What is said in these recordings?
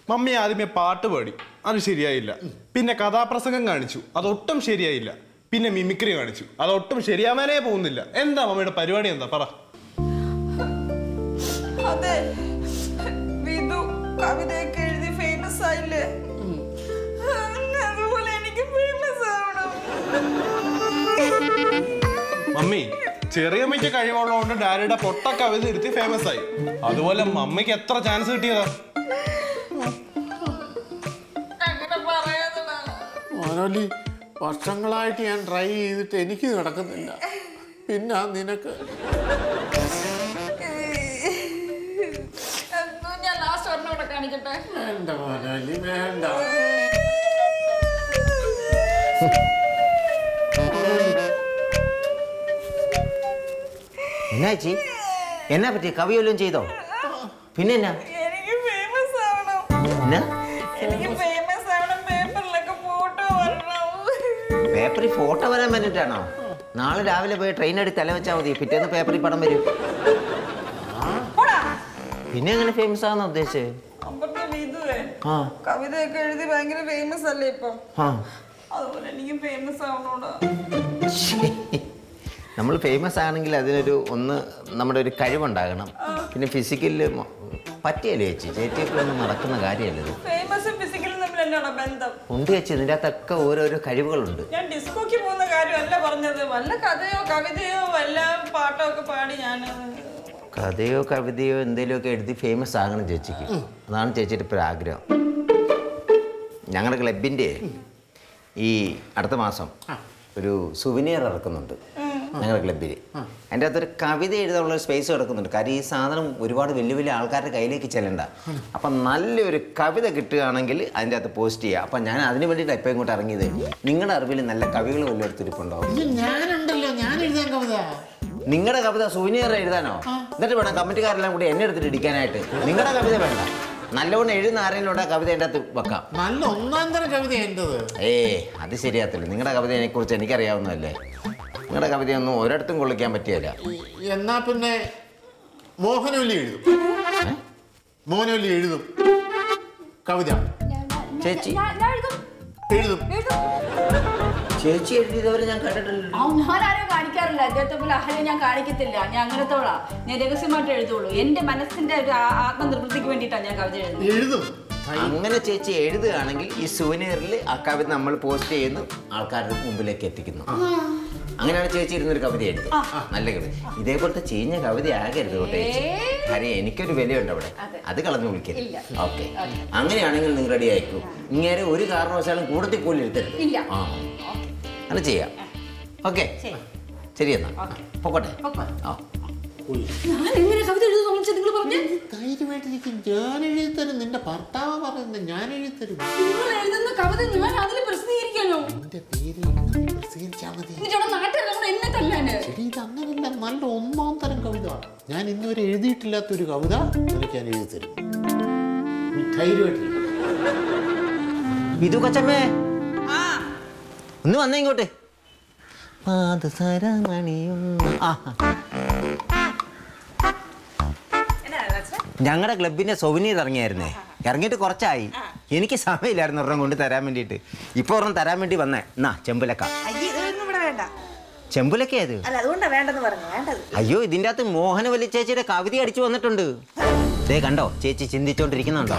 Mummy ആദ്യമേ പാട്ട് പാടി അത് ശരിയായില്ല പിന്നെ കഥാപ്രസംഗം കാണിച്ചു അതൊട്ടും ശരിയായില്ല പിന്നെ മിമിക്രി കാണിച്ചു അതൊട്ടും ശരിയാവാനേ പോകുന്നില്ല എന്താ മമ്മിയുടെ പരിപാടി എന്താ പറ അതെ വിധു കവിതയൊക്കെ എഴുതി ഫേമസ് ആയില്ലേ അതുപോലെ എനിക്ക് ഫേമസ് ആവണം മമ്മി ചെറിയമ്മയ്ക്ക് കഴിവുള്ളതുകൊണ്ട് ഡാഡിയുടെ പൊട്ട കവിത ഇരുത്തി ഫേമസ് ആയി അതുപോലെ മമ്മിക്ക് എത്ര ചാൻസ് കിട്ടിയതാ അങ്ങനെ പറയാതെടാ. മോനോലി വർഷങ്ങളായിട്ട് ഞാൻ ട്രൈ ചെയ്തിട്ട് എനിക്ക് നടക്കുന്നില്ല പിന്നെ നിനക്ക് എന്തോ ഞാൻ ലാസ്റ്റ് ഒരെണ്ണം കൂടെ കാണിക്കട്ടെ വേണ്ട മോനോലി വേണ്ട എന്നാ ചേച്ചി എന്നാ പറ്റി കവി വല്ലതും ചെയ്തോ പിന്നെ എന്നാ എനിക്ക് ഫേമസ് ആവണം എന്നാ എനിക്ക് ഫേമസ് ആവണം പേപ്പറിലൊക്കെ ഫോട്ടോ വരണം പേപ്പറിൽ ഫോട്ടോ വരാൻ വേണ്ടിട്ടാണോ നാളെ രാവിലെ പോയി ട്രെയിൻ എടുത്ത് തല വെച്ചാൽ മതി പിറ്റേന്ന് പേപ്പറിൽ പടം വരും പോടാ. പിന്നെ എങ്ങനെ ഫേമസ് ആണെന്ന് ഉദ്ദേശിച്ചത് അപ്പുറത്തെ വിധുവേ ആ കവിതയൊക്കെ എഴുതി ഭയങ്കര ഫേമസ് അല്ലേ ഇപ്പം ആ അതുപോലെ എനിക്ക് ഫേമസ് ആവണോടാ നമ്മൾ ഫേമസ് ആണെങ്കിൽ അതിനൊരു ഒന്ന് നമ്മുടെ ഒരു കഴിവുണ്ടാകണം പിന്നെ ഫിസിക്കലിൽ പറ്റിയല്ലേ ചേച്ചി ചേച്ചിയൊക്കെ ഒന്നും നടക്കുന്ന കാര്യമല്ല ഇത് ഫേമസും ഫിസിക്കലും തമ്മിൽ എന്നാണ് ബന്ധം ഉണ്ട് ചേച്ചി ഇതിൻ്റെ അകത്തൊക്കെ ഓരോരോ കഴിവുകളുണ്ട് ഞാൻ ഡിസ്കോക്ക് പോകുന്ന കാര്യമല്ല പറഞ്ഞത് വല്ല കഥയോ കവിതയോ വല്ല പാട്ടോ ഒക്കെ പാടി ഞാൻ കഥയോ കവിതയോ എന്തെങ്കിലുമൊക്കെ എഴുതി ഫേമസ് ആകണം ചേച്ചിക്ക് അതാണ് ചേച്ചിയുടെ ഇപ്പോൾ ആഗ്രഹം ഞങ്ങളുടെ ക്ലബിൻ്റെ ഈ അടുത്ത മാസം ഒരു സുവിനിയർ ഇറക്കുന്നുണ്ട് ഞങ്ങളുടെ ക്ലബിൽ അതിൻ്റെ അകത്തൊരു കവിത എഴുതാനുള്ള ഒരു സ്പേസ് കിടക്കുന്നുണ്ട് കാര്യം ഈ സാധനം ഒരുപാട് വലിയ വലിയ ആൾക്കാരുടെ കയ്യിലേക്ക് ചെല്ലണ്ട അപ്പം നല്ലൊരു കവിത കിട്ടുകയാണെങ്കിൽ അതിൻ്റെ അകത്ത് പോസ്റ്റ് ചെയ്യുക അപ്പം ഞാൻ അതിന് വേണ്ടിയിട്ട് എപ്പോൾ ഇങ്ങോട്ട് ഇറങ്ങിയത് നിങ്ങളുടെ അറിവിൽ നല്ല കവികൾ വല്ലയിടത്തിരിപ്പുണ്ടാവും ഇത് ഞാനുണ്ടല്ലോ ഞാൻ എഴുതാൻ കവിത നിങ്ങളുടെ കവിത സൂനിയർ എഴുതാനോ എന്നിട്ട് വേണം കമ്മിറ്റിക്കാരെല്ലാം കൂടി എന്നെ എടുത്തിട്ട് ഇടിക്കാനായിട്ട് നിങ്ങളുടെ കവിത വേണ്ട നല്ലവണ്ണം എഴുതുന്ന ആരെങ്കിലും കവിത എൻ്റെ അകത്ത് വെക്കാം നല്ല ഒന്നാം തരം കവിത എൻ്റെത് ഏ അത് ശരിയാത്തില്ല നിങ്ങളുടെ കവിതയെ കുറിച്ച് എനിക്കറിയാവുന്നതല്ലേ നിങ്ങളുടെ കവിതയൊന്നും ഒരിടത്തും കൊള്ളിക്കാൻ പറ്റിയല്ല എന്നാ പിന്നെ മോഹനോലി എഴുതും മോഹനോലി എഴുതും കവിത ചേച്ചി എഴുതും ചേച്ചി എഴുതിയവരെ ഞാൻ കണ്ടിട്ടില്ല ഞാനാരും കാണിക്കാറില്ല അദ്ദേഹത്തെ പോലെ അഹലെ ഞാൻ കാണിക്കത്തില്ല ഞാൻ അങ്ങനത്തോളാ ഞാൻ രഹസ്യമായിട്ട് എഴുതുള്ളൂ എന്റെ മനസ്സിന്റെ ഒരു ആ- ആത്മനിർവൃത്തിക്ക് വേണ്ടിയിട്ടാണ് ഞാൻ കവിത എഴുതുന്നത് എഴുതും അങ്ങനെ ചേച്ചി എഴുതുകയാണെങ്കിൽ ഈ സുവനീറിൽ ആ കവിത നമ്മൾ പോസ്റ്റ് ചെയ്യുന്നു ആൾക്കാരുടെ മുമ്പിലേക്ക് എത്തിക്കുന്നു അങ്ങനെയാണ് ചേച്ചി ഇരുന്നൊരു കവിത എഴുതി നല്ല കവിത ഇതേപോലത്തെ ചീഞ്ഞ കവിത ആകരുത് കേട്ടോ ചേച്ചി കാര്യം എനിക്കൊരു വിലയുണ്ട് അവിടെ അത് കളഞ്ഞു വിളിക്കരുത് ഓക്കെ അങ്ങനെയാണെങ്കിൽ നിങ്ങൾ റെഡി ആയിക്കൂ ഇങ്ങനെ ഒരു കാരണവശാലും കൂടുതൽ കൂലി എടുത്തരുത് ഇല്ല. ആ അങ്ങനെ ചെയ്യാം ഓക്കെ ശരി എന്നാ പൊക്കോട്ടെ ആ ഞാൻ എങ്ങനെ കവിത എഴുതുന്നു വിളിച്ച് നിങ്ങൾ പറഞ്ഞു ധൈര്യമായിട്ടിരിക്കും ഞാൻ എഴുതിത്തരും നിന്റെ ഭർത്താവ് പറയുന്നത് ഞാൻ എഴുതിത്തരും നിങ്ങൾ എഴുതുന്ന കവിത ഞാൻ അതിൽ പ്രസിദ്ധീകരിക്കാനോ എന്റെ പേര് എഴുതാൻ പ്രസിദ്ധീകരിച്ചാൽ മതി എന്നിട്ട് അവിടെ നാട്ടിലെല്ലാം കൂടെ എന്നെ തല്ലാന് എടി, ഇത് അങ്ങനെയല്ല നല്ല ഒന്നാം തരം കവിത ഞാൻ ഇന്നുവരെ എഴുതിയിട്ടില്ലാത്തൊരു കവിത നിനക്ക് ഞാൻ എഴുതി തരും നീ ധൈര്യമായിട്ടിരിക്കും വിധു കൊച്ചമ്മേ ഒന്ന് വന്നേ ഇങ്ങോട്ട് പാദസരമണിയും ആഹാ. ഞങ്ങളുടെ ക്ലബിന്റെ സൊവനീർ ഇറങ്ങിയായിരുന്നേ ഇറങ്ങിയിട്ട് കുറച്ചായി എനിക്ക് സമയമില്ലായിരുന്നു ഒരെണ്ണം കൊണ്ട് തരാൻ വേണ്ടിയിട്ട് ഇപ്പൊ ഒരെണ്ണം തരാൻ വേണ്ടി വന്നേ എന്നാ ചെമ്പുലക്ക അയ്യോ ഇതൊന്നും ഇവിടെ വേണ്ട ചെമ്പുലക്ക ഏത് അല്ല അതുകൊണ്ടാ വേണ്ടെന്ന് പറഞ്ഞു വേണ്ടത് അയ്യോ ഇതിൻ്റെ അകത്ത് മോഹനവല്ലി ചേച്ചിയുടെ കവിത അടിച്ചു വന്നിട്ടുണ്ട് ദേ കണ്ടോ ചേച്ചി ചിന്തിച്ചോണ്ടിരിക്കുന്നുണ്ടോ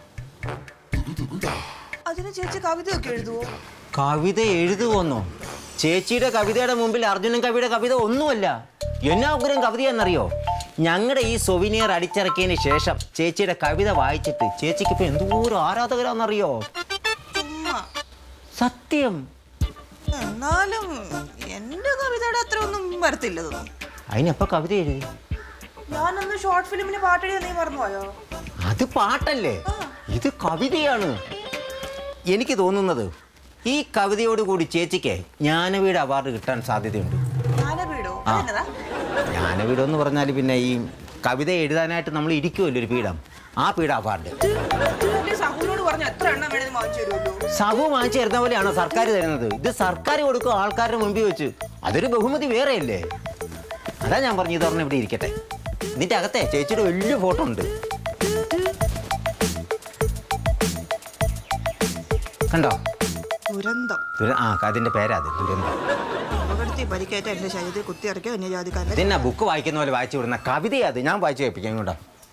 അതിന് ചേച്ചി കവിതയൊക്കെ എഴുതുവോ കവിത എഴുതുവോന്നോ ചേച്ചിയുടെ കവിതയുടെ മുമ്പിൽ അർജുനൻ കവിയുടെ കവിത ഒന്നുമല്ല എന്നാ ഉഗ്രം കവിതയെന്നറിയോ ഞങ്ങളുടെ ഈ സൊവിനിയർ അടിച്ചിറക്കിയതിന് ശേഷം ചേച്ചിയുടെ കവിത വായിച്ചിട്ട് ചേച്ചിക്ക് ഇപ്പൊ എന്തോരം ആരാധകരാന്നറിയോ ചുമ്മാ സത്യം എന്നാലും എന്റെ കവിതയുടെ അത്ര ഒന്നും വരത്തില്ല തോന്നുന്നു അതിനെപ്പോ കവിത എഴുതി ഞാനന്ന് ഷോർട്ട് ഫിലിമിന് പാട്ടെഴുതി നീ മറന്നുപോയോ അത് പാട്ടല്ലേ ഇത് കവിതയാണ് എനിക്ക് തോന്നുന്നത് ഈ കവിതയോട് കൂടി ചേച്ചിക്ക് ജ്ഞാനപീഠ അവാർഡ് കിട്ടാൻ സാധ്യതയുണ്ട് ഞാനവീടോ ആ. അതെന്നതാ ജ്ഞാനപീഠം എന്ന് പറഞ്ഞാൽ പിന്നെ ഈ കവിത എഴുതാനായിട്ട് നമ്മൾ ഇരിക്കുമല്ലോ ഒരു പീഠം ആ പീഠ അവാർഡ് സഹുവിനോട് പറഞ്ഞു എത്ര എണ്ണം വേണമെന്ന് വാങ്ങിച്ചു തരുമല്ലോ സഹു വാങ്ങിച്ചു തരുന്ന പോലെയാണോ സർക്കാർ തരുന്നത് ഇത് സർക്കാർ കൊടുക്കും ആൾക്കാരുടെ മുമ്പിൽ വെച്ച് അതൊരു ബഹുമതി വേറെയല്ലേ അതാ ഞാൻ പറഞ്ഞു ഇതൊരെണ്ണം ഇവിടെ ഇരിക്കട്ടെ ഇതിന്റെ അകത്തെ ചേച്ചിയുടെ വലിയ ഫോട്ടോ ഉണ്ട് കണ്ടോ ദുരന്തം ദുര- ആ അതിന്റെ പേരാ അത് ദുരന്തം അപകടത്തിൽ പരിക്കേറ്റ എന്റെ ശരീരത്തിൽ കുത്തിയിറക്കിയ അന്യജാതിക്കാരന്റെ ഇതെന്നാ ബുക്ക് വായിക്കുന്ന പോലെ വായിച്ചു വിടുന്ന കവിതയാ അത് ഞാൻ വായിച്ചു കേൾപ്പിക്കാം ഇങ്ങോട്ടോ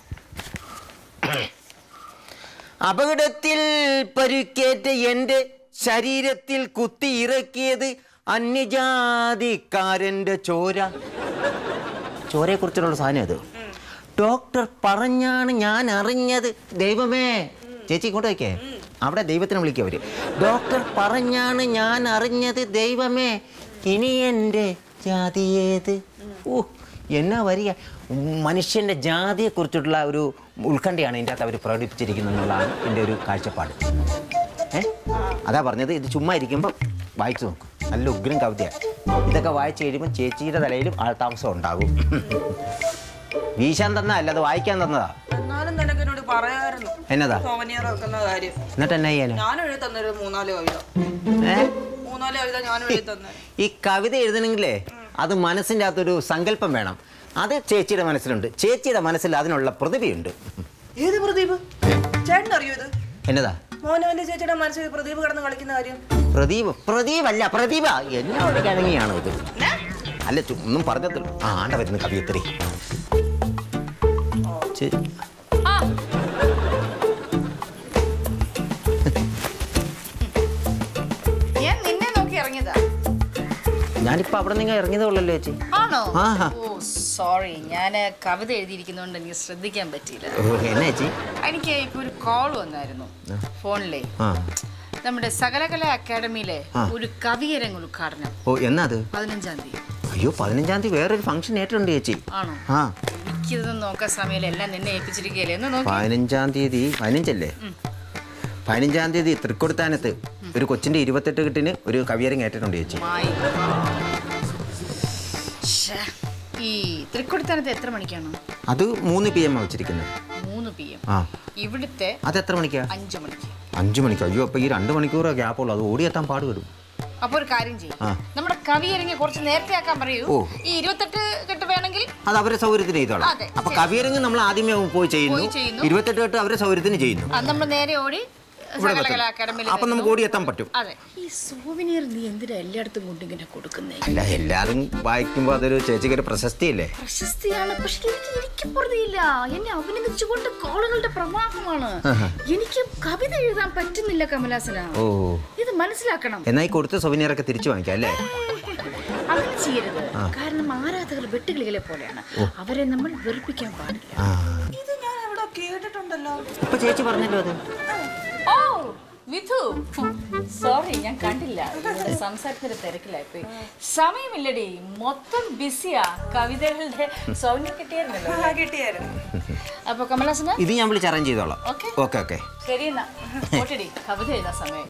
അപകടത്തിൽ പരുക്കേറ്റ എൻ്റെ ശരീരത്തിൽ കുത്തി ഇറക്കിയത് അന്യജാതിക്കാരൻ്റെ ചോര ചോരയെ കുറിച്ചുള്ള സാധനം അത് ഡോക്ടർ പറഞ്ഞാണ് ഞാൻ അറിഞ്ഞത് ദൈവമേ ചേച്ചി ഇങ്ങോട്ട് വയ്ക്കേ അവിടെ ദൈവത്തിനെ വിളിക്കുക അവര് ഡോക്ടർ പറഞ്ഞാണ് ഞാൻ അറിഞ്ഞത് ദൈവമേ ഇനി എൻ്റെ ജാതി ഏത് ഓ എന്നാ വരിക മനുഷ്യൻ്റെ ജാതിയെക്കുറിച്ചിട്ടുള്ള ഒരു ഉത്കണ്ഠയാണ് ഇതിൻ്റെ അകത്ത് അവർ പ്രകടിപ്പിച്ചിരിക്കുന്നത് എന്നുള്ളതാണ് എൻ്റെ ഒരു കാഴ്ചപ്പാട് ഏ അതാ പറഞ്ഞത് ഇത് ചുമ്മാ ഇരിക്കുമ്പോൾ വായിച്ചു നോക്കും നല്ല ഉഗ്രം കവിതയാണ് ഇതൊക്കെ വായിച്ചു കഴിയുമ്പോൾ ചേച്ചിയുടെ തലയിലും ആൾതാമസം ഉണ്ടാകും വീശാൻ തന്നാ അല്ല അത് വായിക്കാൻ തന്നതാ എന്നാലും നിനക്ക് എന്നോട് പറയായിരുന്നു എന്നതാ സോവനിയർ വെക്കുന്ന കാര്യം എന്നിട്ട് എന്നാ ചെയ്യാനോ ഞാൻ എഴുതി തന്നൊരു മൂന്നാല് കവിത ഏ മൂന്നാല് കവിത ഞാൻ എഴുതി തന്നെ ഈ കവിത എഴുതണമെങ്കിലേ അത് മനസ്സിൻ്റെ അകത്തൊരു സങ്കല്പം വേണം അത് ചേച്ചിയുടെ മനസ്സിലുണ്ട് ചേച്ചിയുടെ മനസ്സിൽ അതിനുള്ള പ്രതിഭയുണ്ട് ഏത് പ്രദീപ് ചേട്ടൻ അറിയോ ഇത് എന്നതാ മോനവന്റെ ചേച്ചിയുടെ മനസ്സിൽ പ്രദീപ് കിടന്ന് കളിക്കുന്ന കാര്യം പ്രദീപ് പ്രദീപല്ല പ്രതിഭ എന്നോട് കിഴങ്ങിയാണോ ഇത് അല്ല ചു- ഒന്നും പറഞ്ഞതില്ല ആ ആണ്ട വരുന്നു കവിയത്രി ചെ- ഞാൻ നിന്നെ നോക്കി ഇറങ്ങിയതാ ഞാനിപ്പോ അവിടെ നിങ്ങൾ ഇറങ്ങിയതേ ഉള്ളല്ലോ ചേച്ചി ആണോ ആഹാ. ഓ സോറി ഞാൻ കവിത എഴുതിയിരിക്കുന്നതുകൊണ്ട് എനിക്ക് ശ്രദ്ധിക്കാൻ പറ്റിയില്ല ഓ എന്നാ ചേച്ചി എനിക്ക് ഇപ്പൊ ഒരു കോൾ വന്നായിരുന്നു ഫോണിലെ ആ നമ്മുടെ സകലകല അക്കാദമിയിലെ ആ. ഒരു കവിയരങ്ങ് ഉദ്ഘാടനം ഓ എന്നാ അത് പതിനഞ്ചാം തീയതി അയ്യോ പതിനഞ്ചാം തീയതി വേറൊരു ഫംഗ്ഷൻ ഏറ്റുണ്ട് ചേച്ചി ആണോ ആ എനിക്കിതൊന്നും നോക്കാൻ സമയമില്ല എല്ലാം നിന്നെ ഏൽപ്പിച്ചിരിക്കുകയല്ലേ എന്ന് നോക്കി പതിനഞ്ചാം തീയതി പതിനഞ്ചല്ലേ പതിനഞ്ചാം തീയതി തൃക്കൊടുത്താനത്ത് ഒരു കൊച്ചിന്റെ ഇരുപത്തെട്ട് കെട്ടിന് ഒരു കവിയരങ്ങ് ഏറ്റിട്ടുണ്ട് ചേച്ചി My ശ്ശേ. ഈ തൃക്കൊടിത്താനത്ത് എത്ര മണിക്കാണ് അത് മൂന്ന് പി എം വെച്ചിരിക്കുന്നത് മൂന്ന് പി എം ആ ഇവിടുത്തെ അത് എത്ര മണിക്കാ അഞ്ചു മണിക്ക് അഞ്ചു മണിക്കോ അയ്യോ അപ്പൊ ഈ രണ്ട് മണിക്കൂർ ഗ്യാപ്പുള്ളൂ അത് ഓടിയെത്താൻ പാടുപെടും അപ്പൊ ഒരു കാര്യം ചെയ്യും ആ. നമ്മുടെ കവി ഇറങ്ങി കുറച്ച് നേരത്തെ ആക്കാൻ പറയൂ ഓ. ഈ ഇരുപത്തെട്ട് കെട്ട് വേണമെങ്കിൽ അത് അവരെ സൗകര്യത്തിന് ചെയ്തോളാം അതെ, അപ്പൊ ശരി. കവിയരങ്ങ് നമ്മൾ ആദ്യമേ പോയി ചെയ്യുന്നു പോയി ചെയ്യുന്നു. ഇരുപത്തെട്ട് കെട്ട് അവരെ സൗകര്യത്തിന് ചെയ്യുന്നു അത് നമ്മൾ നേരെ ഓടി ഇവിടെ സകലകല വെക്കുന്നു. അക്കാദമിയിൽ അപ്പൊ നമുക്ക് ഓടിയെത്താൻ പറ്റും അതെ ഈ സോവിനിയർ നീ എന്തിനാ എല്ലായിടത്തും കൊണ്ട് ഇങ്ങനെ കൊടുക്കുന്നേ അല്ല എല്ലാവരും വായിക്കുമ്പോൾ അതൊരു ചേച്ചിക്ക് ഒരു പ്രശസ്തിയല്ലേ പ്രശസ്തിയാണ് പക്ഷെ എനിക്ക് എനിക്ക് പ്രതിയില്ല എന്നെ അഭിനന്ദിച്ചുകൊണ്ട് കോളുകളുടെ പ്രവാഹമാണ് എനിക്ക് കവിത എഴുതാൻ പറ്റുന്നില്ല കമലാസന ഓ ഇത് മനസ്സിലാക്കണം എന്നാ ഈ കൊടുത്ത സൊവിനിയറൊക്കെ തിരിച്ചു വാങ്ങിക്കാം അല്ലേ അങ്ങനെ ചെയ്യരുത് കാരണം ആരാധകർ വെട്ടുകിളികളെ പോലെയാണ് അവരെ നമ്മൾ വെറുപ്പിക്കാൻ പാടില്ല ആ ഇത് ഞാൻ എവിടെ കേട്ടിട്ടുണ്ടല്ലോ ഇപ്പൊ ചേച്ചി പറഞ്ഞല്ലോ അത് ഓ വിധു സോറി ഞാൻ കണ്ടില്ല ഇവിടെ സംസാരത്തിന്റെ തിരക്കിലായിപ്പോയി സമയമില്ലടി മൊത്തം ബിസിയാ കവിതകളുടെ സൗന്ദര്യം കിട്ടിയായിരുന്നല്ലോ ആ, കിട്ടിയായിരുന്നു അപ്പൊ കമലാസന ഇത് ഞാൻ വിളിച്ച് അറേഞ്ച് ചെയ്തോളാം Okay. ഓക്കെ ഓക്കെ ശരി എന്നാ പോട്ടെടി കവിത എഴുതാൻ സമയം